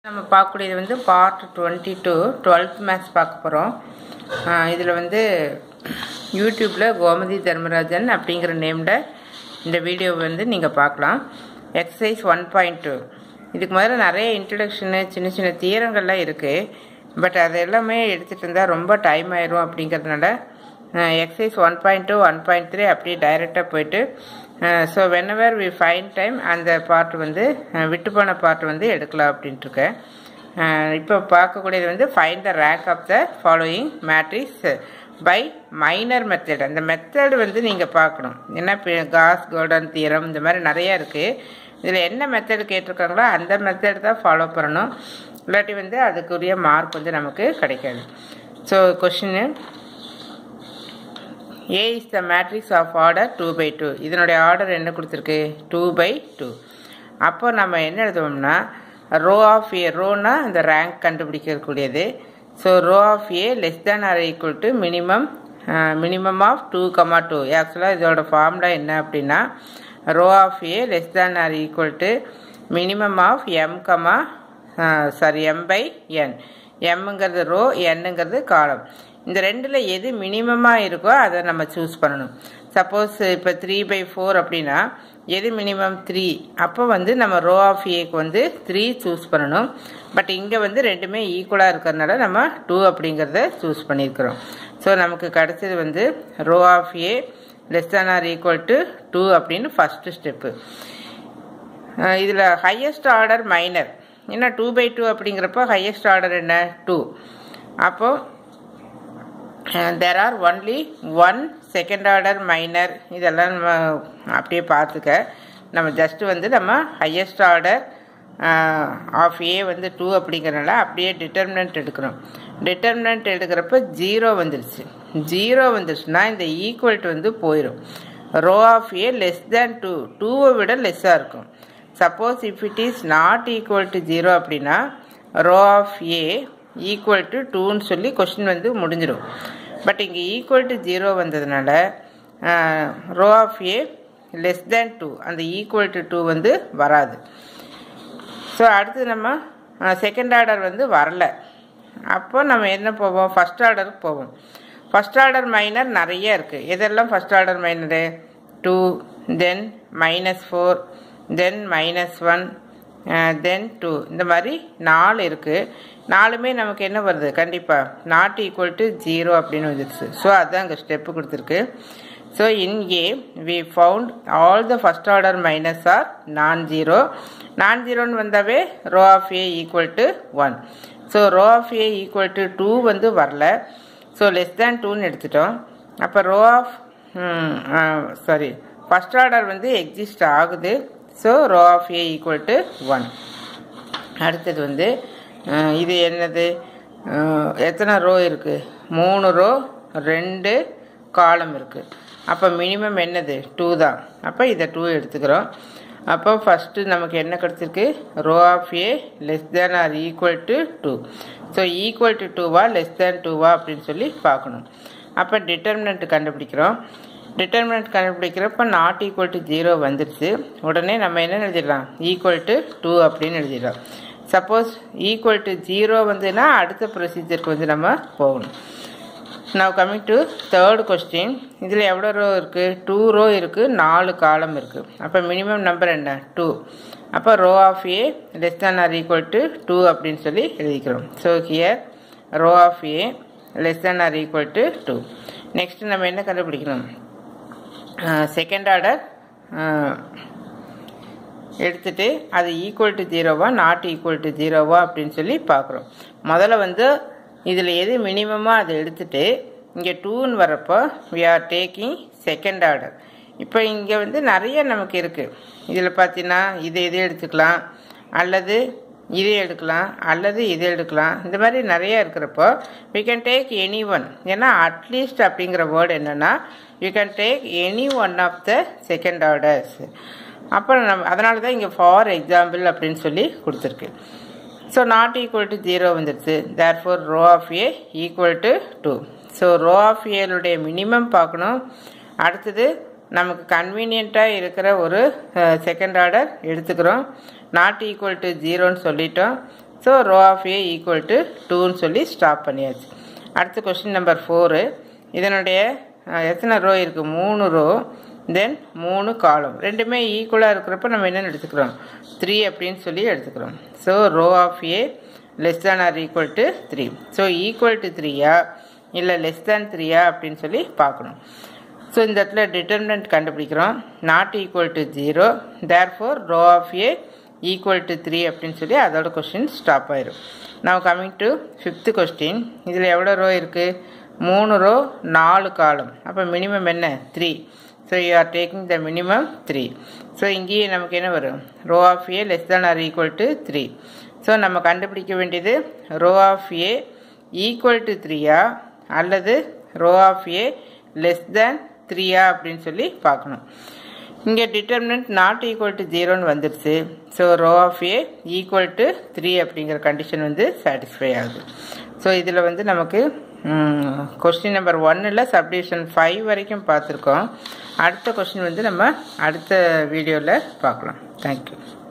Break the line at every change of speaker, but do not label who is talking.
நம்ம பார்க்கக்கூடியது வந்து part twenty two twelfth maths பார்க்க போகிறோம் இதில் வந்து யூடியூப்பில் கோமதி தர்மராஜன் அப்படிங்கிற நேமில் இந்த வீடியோ வந்து நீங்கள் பார்க்கலாம் எக்ஸசைஸ் ஒன் பாயிண்ட் டூ இதுக்கு முதல்ல நிறைய இன்ட்ரடக்ஷனு சின்ன சின்ன தீரங்கள்லாம் இருக்குது பட் அது எல்லாமே எடுத்துகிட்டு இருந்தால் ரொம்ப டைம் ஆயிரும் அப்படிங்கிறதுனால exercise one point two one point three அப்படியே டைரெக்டாக போயிட்டு so whenever we find time அந்த பார்ட் வந்து விட்டு போன பார்ட் வந்து எடுக்கலாம் அப்படின்ட்டு இருக்கேன் இப்போ பார்க்கக்கூடியது வந்து find the rank of the following matrix by minor method அந்த மெத்தட் வந்து நீங்கள் பார்க்கணும் என்ன காஸ் கோல்டன் தீரம் இந்த மாதிரி நிறையா இருக்குது இதில் என்ன மெத்தட் கேட்டிருக்காங்களோ அந்த மெத்தட் தான் ஃபாலோ பண்ணணும் இல்லாட்டி வந்து அதுக்குரிய மார்க் வந்து நமக்கு கிடைக்காது ஸோ கொஷின்னு A is the matrix of order two by two இதனுடைய ஆர்டர் என்ன கொடுத்துருக்கு டூ பை டூ அப்போ நம்ம என்ன எழுதுவோம்னா ரோ ஆஃப் ஏ ரோனா அந்த ரேங்க் கண்டுபிடிக்கக்கூடியது so rho of A less than or equal to minimum minimum of two comma two ஆக்சுவலாக இதோட ஃபார்முலா என்ன அப்படின்னா rho of A less than or equal to minimum of m comma sorry m by n எம்ங்கிறது row என்னங்கிறது column இந்த ரெண்டில் எது மினிமமாக இருக்கோ அதை நம்ம சூஸ் பண்ணணும் சப்போஸ் இப்போ த்ரீ பை ஃபோர் அப்படின்னா எது மினிமம் த்ரீ அப்போ வந்து நம்ம ரோ ஆஃப் ஏக்கு வந்து த்ரீ சூஸ் பண்ணணும் பட் இங்கே வந்து ரெண்டுமே ஈக்குவலாக இருக்கிறதுனால நம்ம டூ அப்படிங்கிறத சூஸ் பண்ணியிருக்கிறோம் ஸோ நமக்கு கிடச்சது வந்து rho of A less than or equal to two அப்படின்னு ஃபஸ்ட்டு ஸ்டெப்பு இதில் ஹையஸ்ட் ஆர்டர் மைனர் ஏன்னா டூ பை டூ அப்படிங்கிறப்போ ஹையஸ்ட் ஆர்டர் என்ன டூ அப்போது there are only one second order minor இதெல்லாம் நம்ம அப்படியே பார்த்துக்க நம்ம ஜஸ்ட்டு வந்து நம்ம ஹையஸ்ட் ஆர்டர் ஆஃப் ஏ வந்து டூ அப்படிங்கிறனால அப்படியே டிட்டர்மினன்ட் எடுக்கணும் டிட்டர்மினன்ட் எடுக்கிறப்ப ஜீரோ வந்துடுச்சு ஜீரோ வந்துடுச்சுன்னா இந்த ஈக்குவல்ட்டு வந்து போயிடும் rho of A less than two டூவை விட லெஸ்ஸாக இருக்கும் suppose if it is not equal to zero அப்படின்னா rho of A equal to டூன்னு சொல்லி கொஷின் வந்து முடிஞ்சிடும் பட் இங்கே ஈக்குவல் டு ஜீரோ வந்ததுனால rho of A less than two அந்த ஈக்குவல் டு டூ வந்து வராது ஸோ அடுத்து நம்ம செகண்ட் ஆர்டர் வந்து வரல அப்போ நம்ம என்ன போவோம் ஃபஸ்ட் ஆர்டருக்கு போவோம் ஃபஸ்ட் ஆர்டர் மைனர் நிறைய இருக்குது எதெல்லாம் first order minor two then minus four then minus one then two இந்த மாதிரி நாலு இருக்குது நாலுமே நமக்கு என்ன வருது கண்டிப்பாக நாட் ஈக்குவல் டு ஜீரோ அப்படின்னு வந்துடுச்சு ஸோ அதுதான் அங்கே ஸ்டெப்பு கொடுத்துருக்கு so in A we found all the first order minus are non zero non ஜீரோன்னு வந்தாவே rho of A equal to one so rho of A equal to two வந்து வரல ஸோ லெஸ் தேன் டூன்னு எடுத்துட்டோம் அப்போ rho of sorry first order வந்து exist ஆகுது so rho of A equal to one அடுத்தது வந்து இது என்னது எத்தனை ரோ இருக்குது மூணு ரோ ரெண்டு காலம் இருக்குது அப்போ மினிமம் என்னது டூ தான் அப்போ இதை டூ எடுத்துக்கிறோம் அப்போ ஃபஸ்ட்டு நமக்கு என்ன கிடச்சிருக்கு rho of A less than or equal to two so equal to டூவா லெஸ் தேன் டூவா அப்படின்னு சொல்லி பார்க்கணும் அப்போ டிட்டர்மினன்ட் கண்டுபிடிக்கிறோம் டிட்டர்மினன்ட் கண்டுபிடிக்கிறப்ப நாட் ஈக்குவல் டு ஜீரோ வந்துடுச்சு உடனே நம்ம என்ன எழுதிடலாம் ஈக்குவல் டு டூ அப்படின்னு எழுதிடலாம் சப்போஸ் ஈக்குவல் டு ஜீரோ வந்துன்னா அடுத்த ப்ரொசீஜருக்கு வந்து நம்ம போகணும் நான் கம்மிங் டு தேர்ட் கொஸ்டின் இதில் எவ்வளோ ரோ இருக்குது டூ ரோ இருக்குது நாலு காலம் இருக்குது அப்போ மினிமம் நம்பர் என்ன டூ அப்போ rho of A less than or equal to two அப்படின்னு சொல்லி எழுதிக்கிறோம் so here rho of A less than or equal to two next நம்ம என்ன கண்டுபிடிக்கணும் செகண்ட் ஆர்டர் எடுத்துட்டு அது ஈக்குவல் டு ஜீரோவா நாட் ஈக்குவல் டு ஜீரோவா அப்படின்னு சொல்லி பார்க்குறோம் முதல்ல வந்து இதில் எது மினிமமாக அதை எடுத்துட்டு இங்கே டூன்னு வரப்போ we are taking second order இப்போ இங்கே வந்து நிறைய நமக்கு இருக்குது இதில் பார்த்தீங்கன்னா இதை இதை எடுத்துக்கலாம் அல்லது இதை எடுக்கலாம் அல்லது இதை எடுக்கலாம் இந்த மாதிரி நிறைய இருக்கிறப்போ we can take any one ஏன்னா அட்லீஸ்ட் அப்படிங்கிற வேர்டு என்னென்னா you can take any one of the second orders அப்புறம் நம்ம அதனால தான் இங்கே ஃபார் எக்ஸாம்பிள் அப்படின்னு சொல்லி கொடுத்துருக்கு so not equal to zero வந்துடுச்சு therefore rho of A equal to two so rho of ஏனுடைய மினிமம் பார்க்கணும் அடுத்தது நமக்கு கன்வீனியண்ட்டாக இருக்கிற ஒரு செகண்ட் ஆர்டர் எடுத்துக்கிறோம் நாட் ஈக்குவல் டு ஜீரோன்னு சொல்லிட்டோம் so rho of A equal to டூன்னு சொல்லி ஸ்டாப் பண்ணியாச்சு அடுத்த கொஸ்டின் நம்பர் ஃபோரு இதனுடைய அஹ், எத்தனை ரோ இருக்குது மூணு ரோ தென் மூணு காலம் ரெண்டுமே ஈக்குவலாக இருக்கிறப்ப நம்ம என்னென்னு எடுத்துக்கிறோம் த்ரீ அப்படின்னு சொல்லி எடுத்துக்கிறோம் so rho of A less than or equal to three so equal to த்ரீயா இல்லை லெஸ் தேன் த்ரீயா அப்படின்னு சொல்லி பார்க்கணும் ஸோ இந்த இடத்துல டிட்டர்மினன்ட் கண்டுபிடிக்கிறோம் not equal to zero therefore rho of A equal to three அப்படின்னு சொல்லி அதோட கொஸ்டின் ஸ்டாப் ஆயிரும் now coming to fifth question இதில் எவ்வளோ ரோ இருக்குது மூணு ரோ நாலு காலம் அப்போ மினிமம் என்ன three so you are taking the minimum three so இங்கேயே நமக்கு என்ன வரும் rho of A less than or equal to three so நம்ம கண்டுபிடிக்க வேண்டியது rho of A equal to த்ரீயா அல்லது rho of A less than த்ரீயா அப்படின்னு சொல்லி பார்க்கணும் இங்கே டிட்டர்மினன்ட் நாட் ஈக்குவல் டு ஜீரோன்னு வந்துருச்சு so rho of A equal to three அப்படிங்கிற கண்டிஷன் வந்து சாட்டிஸ்ஃபை ஆகுது ஸோ இதில் வந்து நமக்கு கொஸ்டின் நம்பர் ஒன்னில் சப்டிவிஷன் ஃபைவ் வரைக்கும் பார்த்துருக்கோம் அடுத்த கொஸ்டின் வந்து நம்ம அடுத்த வீடியோவில் பார்க்கலாம் தேங்க்யூ